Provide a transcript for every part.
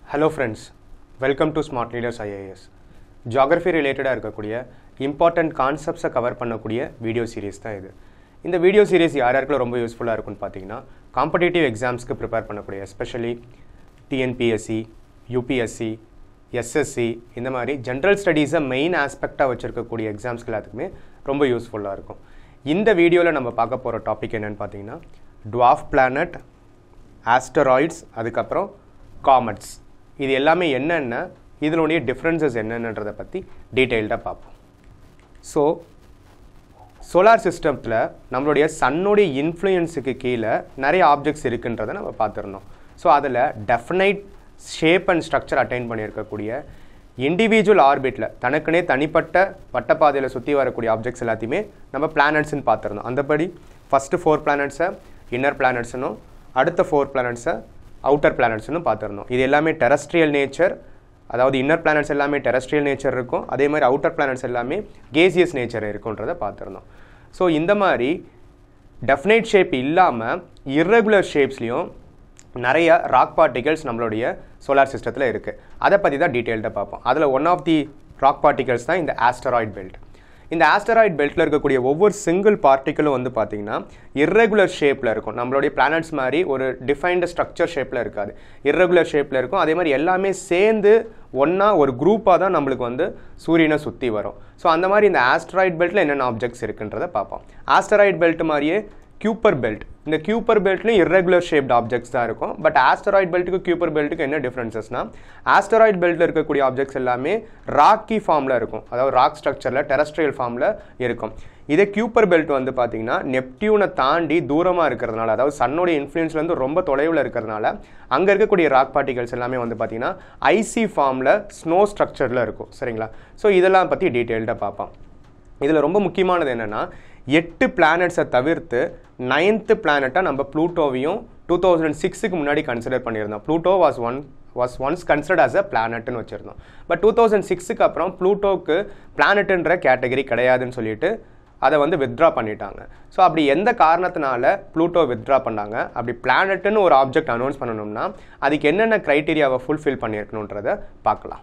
hello friends welcome to smart leaders IAS geography ரிலேட்டடாக இருக்கக்கூடிய important கான்செப்ட்ஸை கவர் பண்ணக்கூடிய வீடியோ சீரிஸ் தான் இது இந்த வீடியோ சீரிஸ் யார் யாருக்குள்ள ரொம்ப யூஸ்ஃபுல்லாக இருக்கும்னு பார்த்தீங்கன்னா காம்படிட்டிவ் எக்ஸாம்ஸ்க்கு ப்ரிப்பேர் பண்ணக்கூடிய எஸ்பெஷலி டிஎன்பிஎஸ்சி யூபிஎஸ்சி எஸ்எஸ்சி இந்த மாதிரி ஜென்ரல் ஸ்டடீஸை மெயின் ஆஸ்பெக்டாக வச்சுருக்கக்கூடிய எக்ஸாம்ஸ்க்கு எல்லாத்துக்குமே ரொம்ப யூஸ்ஃபுல்லாக இருக்கும் இந்த வீடியோவில் நம்ம பார்க்க போகிற டாபிக் என்னன்னு பார்த்தீங்கன்னா டுவாஃப் பிளானட் ஆஸ்டராய்ட்ஸ் அதுக்கப்புறம் காமெட்ஸ் இது எல்லாமே என்னென்ன இதனுடைய டிஃப்ரென்சஸ் என்னென்னன்றதை பற்றி டீட்டெயில்டாக பார்ப்போம் ஸோ சோலார் சிஸ்டத்தில் நம்மளுடைய சன்னுடைய இன்ஃப்ளூயன்ஸுக்கு கீழே நிறைய ஆப்ஜெக்ட்ஸ் இருக்குன்றதை நம்ம பார்த்துருந்தோம் ஸோ அதில் definite shape and structure attain பண்ணியிருக்கக்கூடிய இண்டிவிஜுவல் ஆர்பிட்டில் தனக்குனே தனிப்பட்ட வட்டப்பாதையில் சுற்றி வரக்கூடிய ஆப்ஜெக்ட்ஸ் எல்லாத்தையுமே நம்ம பிளானட்ஸ்னு பார்த்துருந்தோம் அந்தபடி ஃபஸ்ட்டு ஃபோர் பிளானட்ஸை இன்னர் பிளானட்ஸ்னும் அடுத்த ஃபோர் பிளானட்ஸை அவுட்டர் பிளானட்ஸ்னு பார்த்துருந்தோம் இது எல்லாமே டெரஸ்ட்ரியல் நேச்சர் அதாவது இன்னர் பிளானட்ஸ் எல்லாமே டெரஸ்ட்ரியல் நேச்சர் இருக்கும் அதே மாதிரி அவுட்டர் பிளானட்ஸ் எல்லாமே கேசியஸ் நேச்சர் இருக்குன்றதை பார்த்துருந்தோம் ஸோ இந்த மாதிரி டெஃபினைட் ஷேப் இல்லாமல் இர்ரெகுலர் ஷேப்ஸ்லேயும் நிறைய ராக் பார்ட்டிகல்ஸ் நம்மளுடைய சோலார் சிஸ்டத்தில் இருக்குது அதை பற்றி தான் டீட்டெயில்டாக பார்ப்போம் அதில் one of the rock particles தான் இந்த ஆஸ்டராய்ட் பெல்ட் இந்த ஆஸ்டராய்ட் பெல்ட்டில் இருக்கக்கூடிய ஒவ்வொரு சிங்கிள் பார்ட்டிகளும் வந்து பார்த்தீங்கன்னா இர்ரெகுலர் ஷேப்பில் இருக்கும் நம்மளுடைய பிளானட்ஸ் மாதிரி ஒரு டிஃபைன்டு ஸ்ட்ரக்சர் ஷேப்பில் இருக்காது இர்ரெகுலர் ஷேப்பில் இருக்கும் அதே மாதிரி எல்லாமே சேர்ந்து ஒன்றா ஒரு குரூப்பாக தான் நம்மளுக்கு வந்து சூரியனை சுற்றி வரும் ஸோ அந்த மாதிரி இந்த ஆஸ்டராய்ட் பெல்ட்டில் என்னென்ன ஆப்ஜெக்ட்ஸ் இருக்குன்றதை பார்ப்போம் ஆஸ்டராய்ட் பெல்ட் மாதிரியே கியூப்பர் பெல்ட் இந்த கியூப்பர் பெல்ட்லையும் இர்ரெகுலர் ஷேப்ட் ஆப்ஜெக்ட்ஸ் தான் இருக்கும் பட் ஆஸ்டராய்ட் பெல்ட்டுக்கு கியூப்பர் பெல்ட்டுக்கு என்ன டிஃப்ரென்சஸ்னா ஆஸ்டராய்ட் பெல்ட்டில் இருக்கக்கூடிய ஆப்ஜெக்ட்ஸ் எல்லாமே ராக்கி ஃபார்மில் இருக்கும் அதாவது ராக் ஸ்ட்ரக்சரில் டெரஸ்ட்ரியல் ஃபார்மில் இருக்கும் இதே கியூப்பர் பெல்ட் வந்து பார்த்தீங்கன்னா நெப்டியூனை தாண்டி தூரமாக இருக்கிறதுனால அதாவது சன்னோடைய இன்ஃப்ளூயன்ஸ்லேருந்து ரொம்ப தொலைவில் இருக்கிறதுனால அங்கே இருக்கக்கூடிய ராக் பார்ட்டிகல்ஸ் எல்லாமே வந்து பார்த்தீங்கன்னா ஐசி ஃபார்மில் ஸ்னோ ஸ்ட்ரக்சரில் இருக்கும் சரிங்களா ஸோ இதெல்லாம் பற்றி டீட்டெயில்டாக பார்ப்போம் இதில் ரொம்ப முக்கியமானது என்னென்னா எட்டு பிளானட்ஸை தவிர்த்து நைன்த்து பிளானட்டாக நம்ம ப்ளூட்டோவையும் டூ தௌசண்ட் சிக்ஸுக்கு முன்னாடி கன்சிடர் பண்ணியிருந்தோம் Pluto was one was once considered as a பிளானட்னு வச்சுருந்தோம் பட் டூ தௌசண்ட் சிக்ஸுக்கு அப்புறம் ப்ளூட்டோக்கு பிளானட்டுன்ற கேட்டகரி கிடையாதுன்னு சொல்லிட்டு அதை வந்து வித்ட்ரா பண்ணிட்டாங்க ஸோ அப்படி எந்த காரணத்தினால ப்ளூட்டோ வித்ட்ரா பண்ணாங்க அப்படி பிளானட்டுன்னு ஒரு ஆப்ஜெக்ட் அனௌன்ஸ் பண்ணணும்னா அதுக்கு என்னென்ன க்ரைட்டீரியாவை ஃபுல்ஃபில் பண்ணியிருக்கணுன்றதை பார்க்கலாம்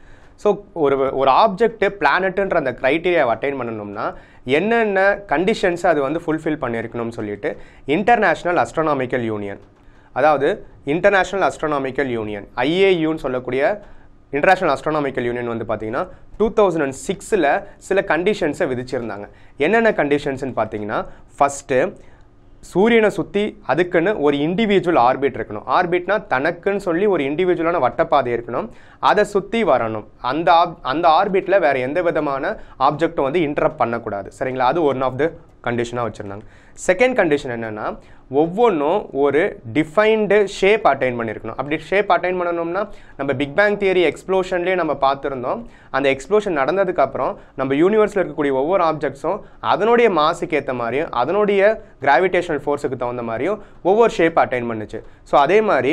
ஸோ ஒரு ஒரு ஆப்ஜெக்ட் பிளானட்டுன்ற அந்த க்ரைட்டீரியாவை அட்டைன் பண்ணணும்னா என்னென்ன கண்டிஷன்ஸ் அது வந்து ஃபுல்ஃபில் பண்ணியிருக்கணும்னு சொல்லிட்டு இன்டர்நேஷ்னல் அஸ்ட்ரானாமிக்கல் யூனியன் அதாவது இன்டர்நேஷ்னல் அஸ்ட்ரானாமிக்கல் யூனியன் ஐஏயூன்னு சொல்லக்கூடிய இன்டர்நேஷ்னல் அஸ்ட்ரானாமிக்கல் யூனியன் வந்து பார்த்தீங்கன்னா டூ தௌசண்ட் அண்ட் சிக்ஸில் சில கண்டிஷன்ஸை விதிச்சிருந்தாங்க என்னென்ன கண்டிஷன்ஸ்னு பார்த்தீங்கன்னா ஃபஸ்ட்டு சூரியனை சுற்றி அதுக்குன்னு ஒரு இண்டிவிஜுவல் ஆர்பிட் இருக்கணும் ஆர்பிட்னா தனக்குன்னு சொல்லி ஒரு இண்டிவிஜுவலான வட்டப்பாதை இருக்கணும் அதை சுற்றி வரணும் அந்த ஆப் அந்த ஆர்பிட்டில் வேறு எந்த விதமான ஆப்ஜெக்டும் வந்து இன்டரப்ட் பண்ணக்கூடாது சரிங்களா அது ஒன் ஆஃப் த கண்டிஷனாக வச்சுருந்தாங்க செகண்ட் கண்டிஷன் என்னென்னா ஒவ்வொன்றும் ஒரு டிஃபைன்டு ஷேப் அட்டைன் பண்ணியிருக்கணும் அப்படி ஷேப் அட்டைன் பண்ணணும்னா நம்ம பிக் பேங் தியரி எக்ஸ்ப்ளோஷன்லேயே நம்ம பார்த்துருந்தோம் அந்த எக்ஸ்ப்ளோஷன் நடந்ததுக்கப்புறம் நம்ம யூனிவர்ஸில் இருக்கக்கூடிய ஒவ்வொரு ஆப்ஜெக்ட்ஸும் அதனுடைய மாசுக்கு ஏற்ற மாதிரியும் அதனுடைய கிராவிடேஷனல் ஃபோர்ஸுக்கு தகுந்த மாதிரியும் ஒவ்வொரு ஷேப் அட்டைன் பண்ணுச்சு ஸோ அதே மாதிரி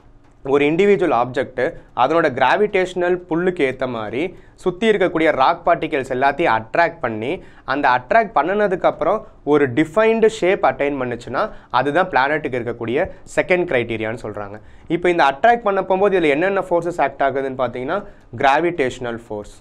ஒரு இண்டிவிஜுவல் ஆப்ஜெக்ட்டு அதனோட கிராவிடேஷனல் புல்லுக்கு ஏற்ற மாதிரி சுற்றி இருக்கக்கூடிய ராக் பார்ட்டிகல்ஸ் எல்லாத்தையும் அட்ராக்ட் பண்ணி அந்த அட்ராக்ட் பண்ணினதுக்கப்புறம் ஒரு டிஃபைன்டு ஷேப் அட்டைன் பண்ணுச்சுன்னா அதுதான் பிளானட்டுக்கு இருக்கக்கூடிய செகண்ட் க்ரைட்டீரியான்னு சொல்கிறாங்க இப்போ இந்த அட்ராக்ட் பண்ண போகும்போது இதில் என்னென்ன ஃபோர்ஸஸ் ஆக்ட் ஆகுதுன்னு பார்த்தீங்கன்னா கிராவிடேஷனல் ஃபோர்ஸ்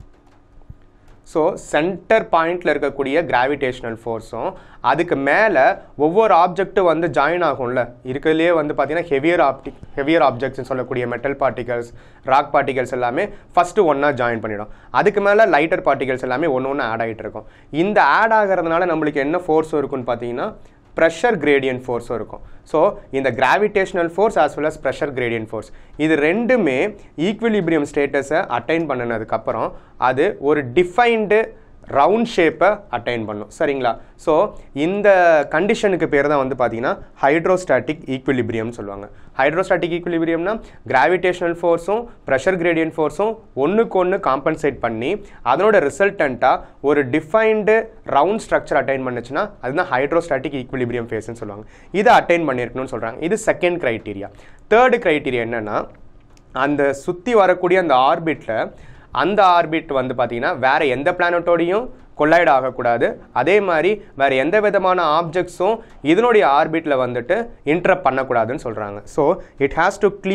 ஸோ சென்டர் பாயிண்டில் இருக்கக்கூடிய கிராவிடேஷனல் ஃபோர்ஸும் அதுக்கு மேலே ஒவ்வொரு ஆப்ஜெக்ட்டும் வந்து ஜாயின் ஆகும்ல இருக்கிறதுலே வந்து பார்த்தீங்கன்னா ஹெவியர் ஆப்டிக் ஹெவியர் ஆப்ஜெக்ட்ஸ்னு சொல்லக்கூடிய மெட்டல் பார்ட்டிகல்ஸ் ராக் பார்ட்டிகல்ஸ் எல்லாமே ஃபஸ்ட்டு ஒன்றா ஜாயின் பண்ணிடும் அதுக்கு மேலே லைட்டர் பார்ட்டிகல்ஸ் எல்லாமே ஒன்று ஒன்று ஆட் ஆகிட்டு இருக்கும் இந்த ஆட் ஆகிறதுனால நம்மளுக்கு என்ன ஃபோர்ஸ் இருக்குன்னு பார்த்தீங்கன்னா ப்ரெஷர் கிரேடியன்ட் ஃபோர்ஸும் இருக்கும் ஸோ இந்த gravitational force as well as pressure gradient force இது ரெண்டுமே ஈக்குவலிபிரியம் ஸ்டேட்டஸை அட்டைன் பண்ணினதுக்கப்புறம் அது ஒரு டிஃபைன்டு ரவுண்ட் ஷேப்பை அட்டைன் பண்ணும் சரிங்களா ஸோ இந்த கண்டிஷனுக்கு பேர் தான் வந்து பார்த்தீங்கன்னா ஹைட்ரோஸ்டாட்டிக் ஈக்குவலிபிரியம்னு சொல்லுவாங்க ஹைட்ரோஸ்டாட்டிக் ஈக்குவலிபிரியம்னா கிராவிடேஷனல் ஃபோர்ஸும் ப்ரெஷர் கிரேடியன்ட் ஃபோர்ஸும் ஒன்றுக்கு ஒன்று காம்பன்சேட் பண்ணி அதனோட ரிசல்டண்ட்டாக ஒரு டிஃபைன்டு ரவுண்ட் ஸ்ட்ரக்சர் அட்டைன் பண்ணுச்சுன்னா அதுதான் ஹைட்ரோஸ்டாட்டிக் ஈக்குவலிபிரியம் ஃபேஸ்னு சொல்லுவாங்க இதை அட்டைன் பண்ணியிருக்கணும்னு சொல்கிறாங்க இது செகண்ட் க்ரைட்டீரியா தேர்டு க்ரைட்டீரியா என்னென்னா அந்த சுற்றி வரக்கூடிய அந்த ஆர்பிட்டில் அந்த ஆர்பிட் வந்து பார்த்தீங்கன்னா வேறு எந்த பிளானட்டோடையும் கொள்ளைட் ஆகக்கூடாது அதே மாதிரி வேறு எந்த விதமான ஆப்ஜெக்ட்ஸும் இதனுடைய ஆர்பிட்டில் வந்துட்டு இன்டரப்ட் பண்ணக்கூடாதுன்னு சொல்கிறாங்க so it has to clear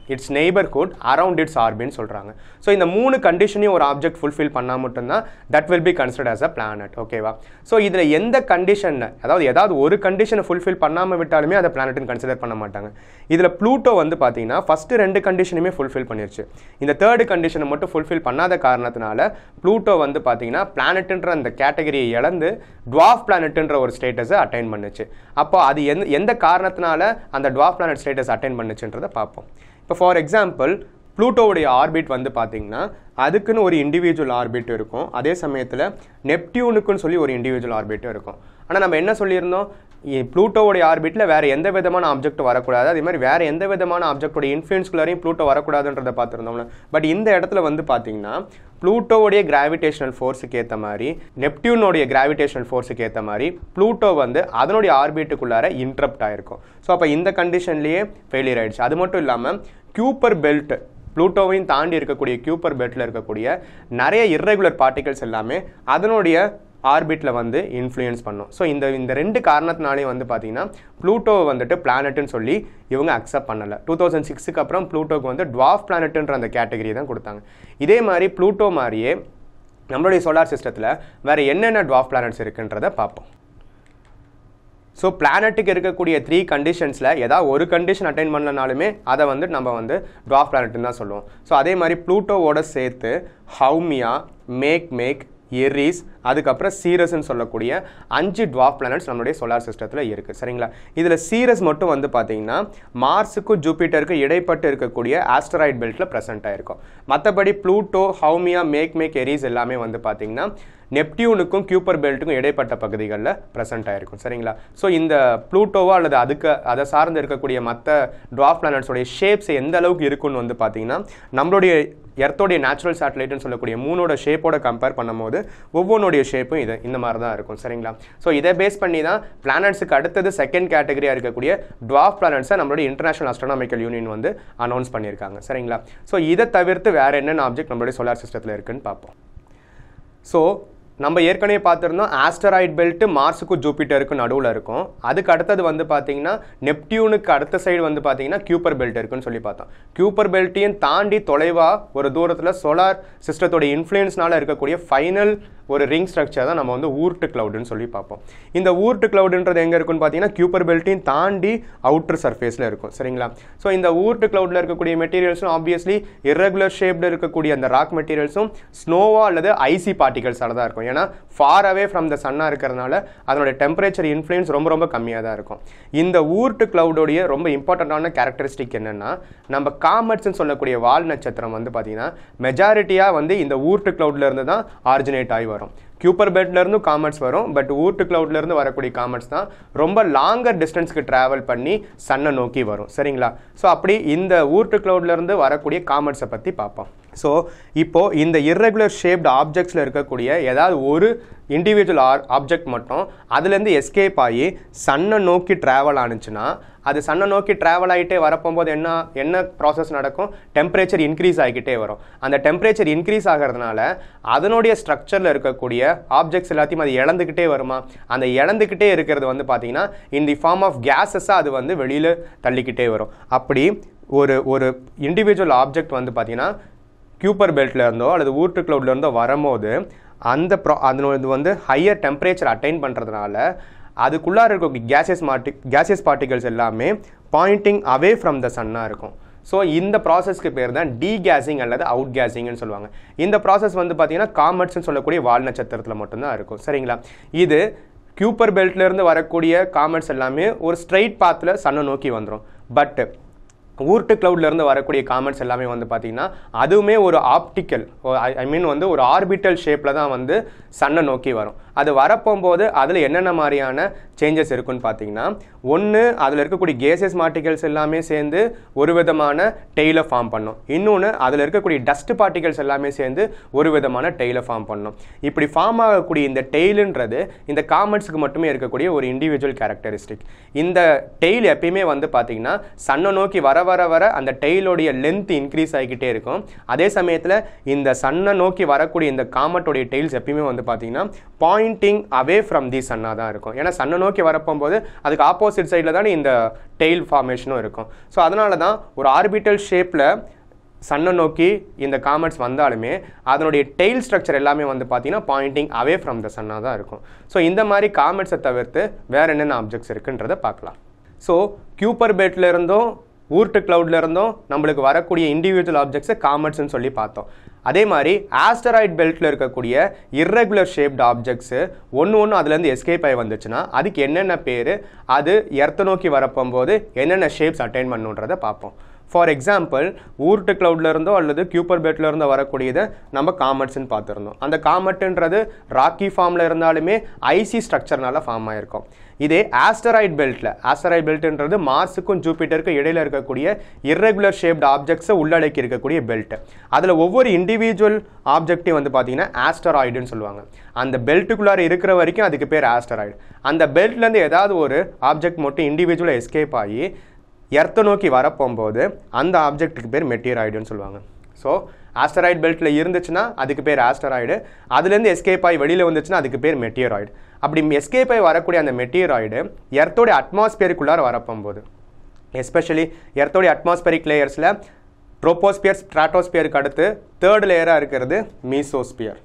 its neighbourhood around its ஆர்பின்னு சொல்கிறாங்க ஸோ இந்த மூணு கண்டிஷனையும் ஒரு ஆப்ஜெக்ட் ஃபுல்ஃபில் பண்ணால் மட்டும்தான் that will be considered as a planet ஓகேவா ஸோ இதில் எந்த கண்டிஷன் அதாவது ஏதாவது ஒரு கண்டிஷனை ஃபுல்ஃபில் பண்ணாமல் விட்டாலுமே அதை பிளானட்னு கன்சிடர் பண்ண மாட்டாங்க இதில் ப்ளூட்டோ வந்து பார்த்தீங்கன்னா ஃபஸ்ட்டு ரெண்டு கண்டிஷனுமே ஃபுல்ஃபில் பண்ணிருச்சு இந்த தேர்டு கண்டிஷனை மட்டும் ஃபுல்ஃபில் பண்ணாத காரணத்தினால ப்ளூட்டோ வந்து பார்த்தீங்கன்னா பிளானட்ன்ற அந்த கேட்டகரியை இழந்து டுவாஃப் பிளானட்ன்ற ஒரு ஸ்டேட்டஸை அட்டைன் பண்ணுச்சு அப்போ அது எந்த எந்த காரணத்தினால அந்த டுவாஃப் பிளானட் ஸ்டேட்டஸ் அட்டைன் பண்ணுச்சுன்றதை பார்ப்போம் இப்போ ஃபார் எக்ஸாம்பிள் ப்ளூட்டோவுடைய ஆர்பிட் வந்து பார்த்தீங்கன்னா அதுக்குன்னு ஒரு இண்டிவிஜுவல் ஆர்பிட் இருக்கும் அதே சமயத்தில் நெப்டியூனுக்குன்னு சொல்லி ஒரு இண்டிவிஜுவல் ஆர்பிட்டும் இருக்கும் ஆனால் நம்ம என்ன சொல்லியிருந்தோம் இ- ப்ளூட்டோவுடைய ஆர்பிட்டில் வேறு எந்த விதமான ஆப்ஜெக்ட் வரக்கூடாது அதே மாதிரி வேறு எந்த விதமான ஆப்ஜெக்டோட இன்ஃப்ளூயன்ஸ்குள்ளாரையும் ப்ளூட்டோ வரக்கூடாதுன்றதை பார்த்துருந்தோம்ல பட் இந்த இடத்துல வந்து பார்த்தீங்கன்னா ப்ளூட்டோவுடைய கிராவிடேஷனல் ஃபோர்ஸுக்கு ஏற்ற மாதிரி நெப்டியூனோடைய கிராவிடேஷனல் ஃபோர்ஸுக்கு ஏற்ற மாதிரி ப்ளூட்டோ வந்து அதனுடைய ஆர்பிட்டுக்குள்ளார இன்ட்ரப்ட் ஆயிருக்கும் ஸோ அப்போ இந்த கண்டிஷன்லேயே ஃபெயிலியர் ஆயிடுச்சு அது மட்டும் இல்லாமல் கியூப்பர் பெல்ட் ப்ளூட்டோவையும் தாண்டி இருக்கக்கூடிய கியூப்பர் பெல்ட்டில் இருக்கக்கூடிய நிறைய irregular பார்ட்டிகல்ஸ் எல்லாமே அதனுடைய ஆர்பிட்டில் வந்து இன்ஃப்ளூயன்ஸ் பண்ணும் ஸோ இந்த இந்த ரெண்டு காரணத்தினாலே வந்து பார்த்தீங்கன்னா ப்ளூட்டோவை வந்துட்டு பிளானட்னு சொல்லி இவங்க அக்செப்ட் பண்ணலை டூ தௌசண்ட் சிக்ஸுக்கு அப்புறம் ப்ளூட்டோக்கு வந்து டுவாஃப் பிளானட்ன்ற அந்த கேட்டகரி தான் கொடுத்தாங்க இதே மாதிரி ப்ளூட்டோ மாதிரியே நம்மளுடைய சோலார் சிஸ்டத்தில் வேறு என்னென்ன டுவாஃப் பிளானட்ஸ் இருக்குன்றதை பார்ப்போம் ஸோ பிளானட்டுக்கு இருக்கக்கூடிய த்ரீ கண்டிஷன்ஸில் ஏதாவது ஒரு கண்டிஷன் அட்டைன் பண்ணலனாலுமே அதை வந்து நம்ம வந்து டுவாஃப் பிளானட்னு தான் சொல்லுவோம் ஸோ அதே மாதிரி ப்ளூட்டோவோட சேர்த்து ஹவுமியா மேக் மேக் எரிஸ் அதுக்கப்புறம் சீரஸ்ன்னு சொல்லக்கூடிய அஞ்சு டுவாஃப் பிளானட்ஸ் நம்மளுடைய சோலார் சிஸ்டத்தில் இருக்குது சரிங்களா இதில் சீரஸ் மட்டும் வந்து பார்த்தீங்கன்னா மார்ஸுக்கும் ஜூபிட்டருக்கும் இடைப்பட்டு இருக்கக்கூடிய ஆஸ்டராய்ட் பெல்ட்டில் ப்ரெசென்ட் ஆயிருக்கும் மற்றபடி Pluto Haumea Makemake Eris எல்லாமே வந்து பார்த்தீங்கன்னா நெப்டியூனுக்கும் கியூப்பர் பெல்ட்டுக்கும் இடைப்பட்ட பகுதிகளில் ப்ரெசென்ட் ஆயிருக்கும் சரிங்களா ஸோ இந்த ப்ளூட்டோவோ அல்லது அதுக்கு அதை சார்ந்து இருக்கக்கூடிய மற்ற டுவாஃப் பிளானட்ஸோடைய ஷேப்ஸ் எந்த அளவுக்கு இருக்குன்னு வந்து பார்த்தீங்கன்னா நம்மளுடைய எர்த்தோடைய நேச்சுரல் சேட்டலைட்னு சொல்லக்கூடிய மூணோட ஷேப்போட கம்பேர் பண்ணும்போது ஒவ்வொன்றுடைய ஷேப்பும் இது இந்த மாதிரி தான் இருக்கும் சரிங்களா ஸோ இதை பேஸ் பண்ணி தான் பிளானட்ஸுக்கு அடுத்தது செகண்ட் கேட்டகரியாக இருக்கக்கூடிய டுவாஃப் பிளானட்ஸை நம்மளுடைய இன்டர்நேஷனல் அஸ்ட்ரானமிக்கல் யூனியன் வந்து அனௌன்ஸ் பண்ணியிருக்காங்க சரிங்களா ஸோ இதை தவிர்த்து வேறு என்னென்ன ஆப்ஜெக்ட் நம்மளுடைய சோலார் சிஸ்டத்தில் இருக்குன்னு பார்ப்போம் ஸோ நம்ம ஏற்கனவே பார்த்துருந்தோம் ஆஸ்டராய்ட் பெல்ட் மார்ஸுக்கும் ஜூபிட்டருக்கும் நடுவில் இருக்கும் அதுக்கு அடுத்தது வந்து பார்த்தீங்கன்னா நெப்டியூனுக்கு அடுத்த சைடு வந்து பார்த்தீங்கன்னா கியூப்பர் பெல்ட் இருக்குன்னு சொல்லி பார்த்தோம் கியூப்பர் பெல்ட்டையும் தாண்டி தொலைவாக ஒரு தூரத்தில் சோலார் சிஸ்டத்தோட இன்ஃப்ளூயன்ஸ்னால இருக்கக்கூடிய ஃபைனல் ஒரு ரிங் ஸ்ட்ரக்சர் தான் நம்ம வந்து ஊர்ட்டு கிளவுடுன்னு சொல்லி பார்ப்போம் இந்த ஊர்ட்டு கிளவுடுன்றது எங்கே இருக்குன்னு பார்த்தீங்கன்னா கியூப்பர் பெல்ட்டையும் தாண்டி அவுட்டர் சர்ஃபேஸில் இருக்கும் சரிங்களா ஸோ இந்த ஊர்ட்டு கிளவுடில் இருக்கக்கூடிய மெட்டீரியல்ஸும் ஆப்வியஸ்லி இர்ரெகுலர் ஷேப்டு இருக்கக்கூடிய அந்த ராக் மெட்டீரியல்ஸும் ஸ்னோவா அல்லது ஐசி பார்ட்டிகல்ஸால தான் இருக்கும் ஏன்னா ஃபார் அவே ஃப்ரம் த சன்னாக இருக்கிறதுனால அதனுடைய டெம்பரேச்சர் இன்ஃப்ளூயன்ஸ் ரொம்ப ரொம்ப கம்மியாக தான் இருக்கும் இந்த ஊர்ட்டு கிளவுடோடைய ரொம்ப இம்பார்ட்டண்ட்டான கேரக்டரிஸ்டிக் என்னன்னா நம்ம காமெட்ஸ்னு சொல்லக்கூடிய வால் நட்சத்திரம் வந்து பார்த்தீங்கன்னா மெஜாரிட்டியாக வந்து இந்த ஊர்ட்டு கிளவுட்ல இருந்து தான் ஆரிஜினேட் ஆகி வரும் கியூப்பர் பெட்ல இருந்தும் காமெட்ஸ் வரும் பட் ஊர்ட்டு கிளவுட்ல இருந்து வரக்கூடிய காமெட்ஸ் தான் ரொம்ப லாங்கர் டிஸ்டன்ஸ்க்கு டிராவல் பண்ணி சன்னை நோக்கி வரும் சரிங்களா ஸோ அப்படி இந்த ஊர்ட்டு கிளவுட்ல இருந்து வரக்கூடிய காமெட்ஸை பற்றி பார்ப்போம் ஸோ இப்போ இந்த இர்ரெகுலர் ஷேப்டு ஆப்ஜெக்ட்ஸில் இருக்கக்கூடிய ஏதாவது ஒரு இண்டிவிஜுவல் ஆர் ஆப்ஜெக்ட் மட்டும் அதுலேருந்து எஸ்கேப் ஆகி சன்னை நோக்கி ட்ராவல் ஆனுச்சுன்னா அது சன்னை நோக்கி ட்ராவல் ஆகிட்டே வரப்போகும்போது என்ன என்ன ப்ராசஸ் நடக்கும் டெம்பரேச்சர் இன்க்ரீஸ் ஆகிக்கிட்டே வரும் அந்த டெம்பரேச்சர் இன்க்ரீஸ் ஆகிறதுனால அதனுடைய ஸ்ட்ரக்சரில் இருக்கக்கூடிய ஆப்ஜெக்ட்ஸ் எல்லாத்தையும் அது இழந்துக்கிட்டே வருமா அந்த இழந்துக்கிட்டே இருக்கிறது வந்து பார்த்தீங்கன்னா இன் தி ஃபார்ம் ஆஃப் கேஸஸாக அது வந்து வெளியில் தள்ளிக்கிட்டே வரும் அப்படி ஒரு ஒரு இண்டிவிஜுவல் ஆப்ஜெக்ட் வந்து பார்த்தீங்கன்னா கியூப்பர் பெல்ட்ல இருந்தோ அல்லது ஊர்ட்டு கிளவுட்ல இருந்தோ வரும்போது அந்த ப்ரா அதனோட வந்து ஹையர் டெம்பரேச்சர் அட்டைன் பண்ணுறதுனால அதுக்குள்ளார இருக்கக்கூடிய கேசஸ் மாட்டி கேசஸ் பார்ட்டிகல்ஸ் எல்லாமே பாயிண்டிங் அவே ஃப்ரம் த சன்னாக இருக்கும் ஸோ இந்த ப்ராசஸ்க்கு பேர் தான் டீகேசிங் அல்லது அவுட் கேசிங்னு சொல்லுவாங்க இந்த ப்ராசஸ் வந்து பார்த்தீங்கன்னா காமெட்ஸ்னு சொல்லக்கூடிய வால் நட்சத்திரத்தில் மட்டும்தான் இருக்கும் சரிங்களா இது கியூப்பர் பெல்ட்ல இருந்து வரக்கூடிய காமெட்ஸ் எல்லாமே ஒரு ஸ்ட்ரைட் பாத்தில் சன்னை நோக்கி வந்துடும் பட் ஊர்ட்டு cloudல இருந்து வரக்கூடிய காமெண்ட்ஸ் எல்லாமே வந்து பார்த்தீங்கன்னா அதுவுமே ஒரு ஆப்டிக்கல் ஐ மீன் வந்து ஒரு ஆர்பிட்டல் ஷேப்பில் தான் வந்து சன்னை நோக்கி வரும் அது வரப்போகும்போது அதில் என்னென்ன மாதிரியான சேஞ்சஸ் இருக்குன்னு பார்த்தீங்கன்னா ஒன்று அதில் இருக்கக்கூடிய கேசஸ் பார்ட்டிகல்ஸ் எல்லாமே சேர்ந்து ஒரு விதமான டெய்லை ஃபார்ம் பண்ணும் இன்னொன்று அதில் இருக்கக்கூடிய டஸ்ட் பார்ட்டிகல்ஸ் எல்லாமே சேர்ந்து ஒரு விதமான டெய்லை ஃபார்ம் பண்ணும் இப்படி ஃபார்ம் ஆகக்கூடிய இந்த டெய்லுன்றது இந்த காமெண்ட்ஸுக்கு மட்டுமே இருக்கக்கூடிய ஒரு இண்டிவிஜுவல் கேரக்டரிஸ்டிக் இந்த டெய்ல் எப்பயுமே வந்து பார்த்தீங்கன்னா சன்னை நோக்கி வர வர வர அந்த டெய்லோடைய லென்த் இன்க்ரீஸ் ஆகிக்கிட்டே இருக்கும் அதே சமயத்தில் இந்த சன்னை நோக்கி வரக்கூடிய இந்த காமெட்டோடைய டெய்ல்ஸ் எப்பயுமே வந்து பார்த்தீங்கன்னா பாயிண்டிங் அவே ஃப்ரம் தி சன்னாக தான் இருக்கும் ஏன்னா சன்னை நோக்கி வரப்போகும்போது அதுக்கு ஆப்போசிட் சைடில் தானே இந்த டெய்ல் ஃபார்மேஷனும் இருக்கும் ஸோ அதனால தான் ஒரு ஆர்பிட்டல் ஷேப்பில் சன்னை நோக்கி இந்த காமெட்ஸ் வந்தாலுமே அதனுடைய டெய்ல் ஸ்ட்ரக்சர் எல்லாமே வந்து பார்த்தீங்கன்னா பாயிண்டிங் அவே ஃப்ரம் த சன்னாக தான் இருக்கும் ஸோ இந்த மாதிரி காமெட்ஸை தவிர்த்து வேறு என்னென்ன ஆப்ஜெக்ட்ஸ் இருக்குன்றதை பார்க்கலாம் ஸோ கியூப்பர் பெட்ல இருந்தும் ஊர்ட்டு கிளவுட்ல இருந்தும் நம்மளுக்கு வரக்கூடிய இண்டிவிஜுவல் ஆப்ஜெக்ட்ஸை காமெட்ஸ்னு சொல்லி பார்த்தோம் அதே மாதிரி ஆஸ்டராய்ட் பெல்ட்டில் இருக்கக்கூடிய இர்ரெகுலர் ஷேப்டு ஆப்ஜெக்ட்ஸு ஒன்று ஒன்று அதுலேருந்து எஸ்கேப் ஆகி வந்துச்சுன்னா அதுக்கு என்னென்ன பேர் அது எர்த்தை நோக்கி வரப்போகும்போது என்னென்ன ஷேப்ஸ் அட்டைன் பண்ணுன்றதை பார்ப்போம் ஃபார் எக்ஸாம்பிள் ஊர்ட்டு கிளவுட்ல இருந்தோ அல்லது கியூப்பர் பெட்ல இருந்தோ வரக்கூடியதை நம்ம காமெட்ஸ்னு பார்த்துருந்தோம் அந்த காமெட்டுன்றது ராக்கி ஃபார்மில் இருந்தாலுமே ஐசி ஸ்ட்ரக்சர்னால ஃபார்ம் ஆயிருக்கும் இதே ஆஸ்டராய்ட் பெல்ட்டில் ஆஸ்டராய்ட் பெல்ட்ன்றது மார்ஸுக்கும் ஜூபிட்டருக்கும் இடையில இருக்கக்கூடிய இர்ரெகுலர் ஷேப்டு ஆப்ஜெக்ட்ஸை உள்ளடக்கி இருக்கக்கூடிய பெல்ட் அதில் ஒவ்வொரு இண்டிவிஜுவல் ஆப்ஜெக்டையும் வந்து பார்த்தீங்கன்னா ஆஸ்டராய்டுன்னு சொல்லுவாங்க அந்த பெல்ட்டுக்குள்ளார இருக்கிற வரைக்கும் அதுக்கு பேர் ஆஸ்டராய்டு அந்த பெல்ட்லேருந்து ஏதாவது ஒரு ஆப்ஜெக்ட் மட்டும் இண்டிவிஜுவலாக எஸ்கேப் ஆகி எர்த்தை நோக்கி வரப்போகும்போது அந்த ஆப்ஜெக்ட்டுக்கு பேர் மெட்டீராய்டுன்னு சொல்லுவாங்க ஸோ ஆஸ்டராய்டு பெல்ட்டில் இருந்துச்சுன்னா அதுக்கு பேர் ஆஸ்டராய்டு அதுலேருந்து எஸ்கேப் ஆகி வெளியில் வந்துச்சுன்னா அதுக்கு பேர் மெட்டியராய்டு அப்படி எஸ்கேப் ஆகி வரக்கூடிய அந்த மெட்டீராய்டு எர்த்தோடைய அட்மாஸ்பியருக்குள்ளார வரப்போகும்போது எஸ்பெஷலி எர்த்தோடைய அட்மாஸ்பியரிக் லேயர்ஸில் ட்ரோபோஸ்பியர் ஸ்ட்ராட்டோஸ்பியருக்கு அடுத்து தேர்ட் லேயராக இருக்கிறது மீசோஸ்பியர்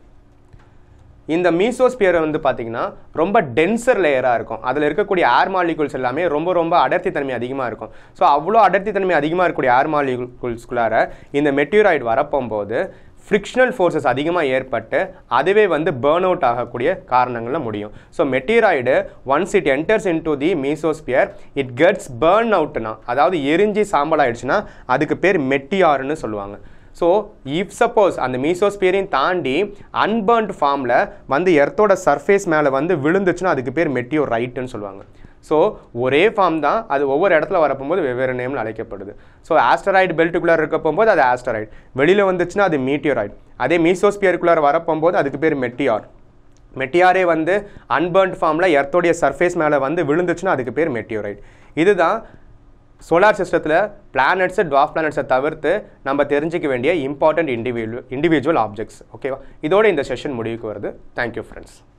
இந்த மீசோஸ்பியர் வந்து பார்த்தீங்கன்னா ரொம்ப டென்சர் லேயராக இருக்கும் அதில் இருக்கக்கூடிய ஏர் மாலிகுல்ஸ் எல்லாமே ரொம்ப ரொம்ப அடர்த்தி தன்மை அதிகமாக இருக்கும் ஸோ அவ்வளோ அடர்த்தி தன்மை அதிகமாக இருக்கக்கூடிய ஏர் மாலிகுல்ஸ்குள்ளார இந்த மெட்டீராய்டு வரப்போகும்போது ஃப்ரிக்ஷனல் ஃபோர்ஸஸ் அதிகமாக ஏற்பட்டு அதுவே வந்து பேர்ன் அவுட் ஆகக்கூடிய காரணங்களில் முடியும் so meteoroid once it enters into the mesosphere it gets burn அவுட்னா அதாவது எரிஞ்சி சாம்பல் ஆயிடுச்சுன்னா அதுக்கு பேர் மெட்டியார்னு சொல்லுவாங்க ஸோ இஃப் சப்போஸ் அந்த மீசோஸ்பியரையும் தாண்டி அன்பர்ன்ட் ஃபார்மில் வந்து எர்த்தோட சர்ஃபேஸ் மேலே வந்து விழுந்துச்சுன்னா அதுக்கு பேர் மெட்டியோ ரைட்டுன்னு சொல்லுவாங்க ஸோ ஒரே ஃபார்ம் தான் அது ஒவ்வொரு இடத்துல வரப்போகும்போது வெவ்வேறு நேமில் அழைக்கப்படுது ஸோ ஆஸ்டராய்டு பெல்ட்டுக்குள்ளே இருக்க போகும்போது அது ஆஸ்டராய்டு வெளியில் வந்துச்சுன்னா அது மீட்டியோராய்டு அதே மீசோஸ்பியருக்குள்ளார வரப்போகும்போது அதுக்கு பேர் மெட்டியார் மெட்டியாரே வந்து அன்பர்ன்ட் ஃபார்மில் எர்த்தோடைய சர்ஃபேஸ் மேலே வந்து விழுந்துச்சுன்னா அதுக்கு பேர் மெட்டியோரைட் இதுதான் சோலார் சிஸ்டத்தில் பிளானட்ஸு டுவாஃப் பிளானட்ஸை தவிர்த்து நம்ம தெரிஞ்சிக்க வேண்டிய இம்பார்ட்டன்ட் இண்டிவிஜுவல் இண்டிவிஜுவல் ஆப்ஜெக்ட்ஸ் ஓகேவா இதோட இந்த செஷன் முடிவுக்கு வருது தேங்க்யூ ஃப்ரெண்ட்ஸ்